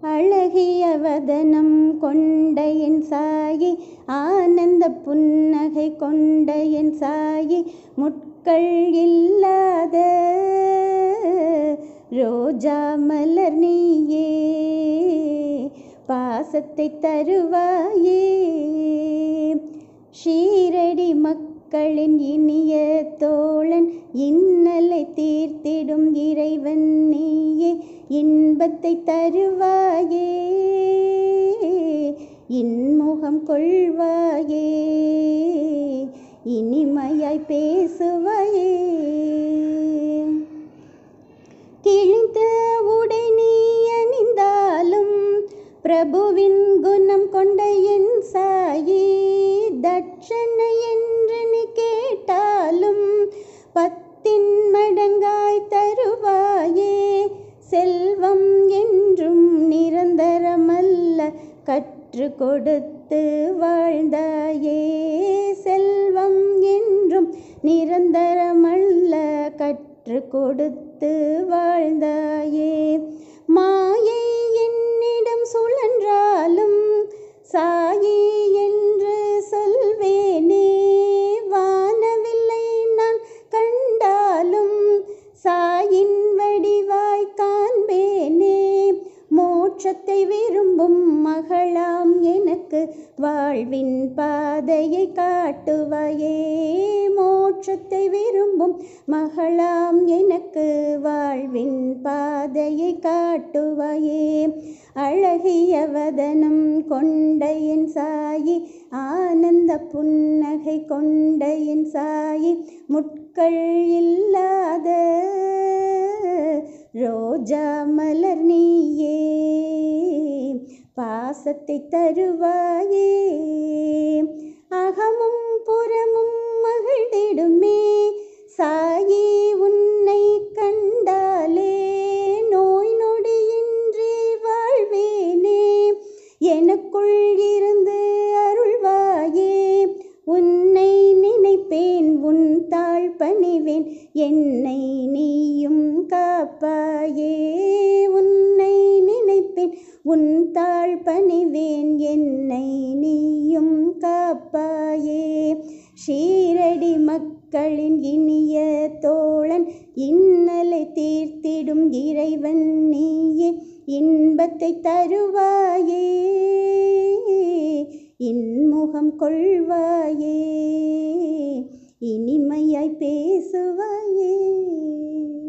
அழகிய வதனம் கொண்ட என் சாயி ஆனந்த புன்னகை கொண்ட என் சாயி முட்கள் இல்லாத ரோஜா மலர் நீயே பாசத்தை தருவாயே ஷீரடி மக்களின் இனிய தோழன் இன்னலை தீர்த்திடும் இறைவன் நீயே இன்பத்தை தருவாயே இன்முகம் கொள்வாயே இனிமையாய் பேசுவாயே கிழிந்த உடை நீ அணிந்தாலும் பிரபுவின் குணம் கொண்ட என் சாயி தட்சணை என்று நீ கேட்டாலும் பத்தின் மடங்காய் தருவாயே செல்வம் என்றும் நிரந்தரமல்ல கற்று கொடுத்து வாழ்ந்தாயே செல்வம் என்றும் நிரந்தரமல்ல கற்று கொடுத்து வாழ்ந்தாயே மாயை என்னிடம் சுழன்றாலும் சாயி என்று சொல்வேனே வானவில்லை நான் கண்டாலும் சாயின் வடிவாய் காண்பேனே மோட்சத்தை விரும்பும் மகளாம் எனக்கு வாழ்வின் பாதையை காட்டுவாயே மோட்சத்தை விரும்பும் மகளாம் எனக்கு வாழ்வின் பாதையை காட்டுவாயே அழகிய வதனம் கொண்ட என் சாயி ஆனந்த புன்னகை கொண்ட என் சாயி முட்கள் இல்லாத ரோஜா மலர் நீயே பாசத்தை தருவாயே அகமும் புறமும் மகிழ்ந்திடுமே சாயி உன்னை கண்டாலே நோய் நொடியின்றி வாழ்வேனே எனக்குள் இருந்து அருள்வாயே உன்னை நினைப்பேன் உன் தாழ் பணிவேன் என்னை நீயும் காப்பாயே உன்னை நினைப்பேன் உன் தாழ் பணிவேன் என்னை நீயும் காப்பாயே ஷீரடி மக்களின் இனிய தோழன் இன்னலை தீர்த்திடும் இறைவன் நீயே இன்பத்தை தருவாயே இன்முகம் கொள்வாயே இனிமையாய் பேசுவாயே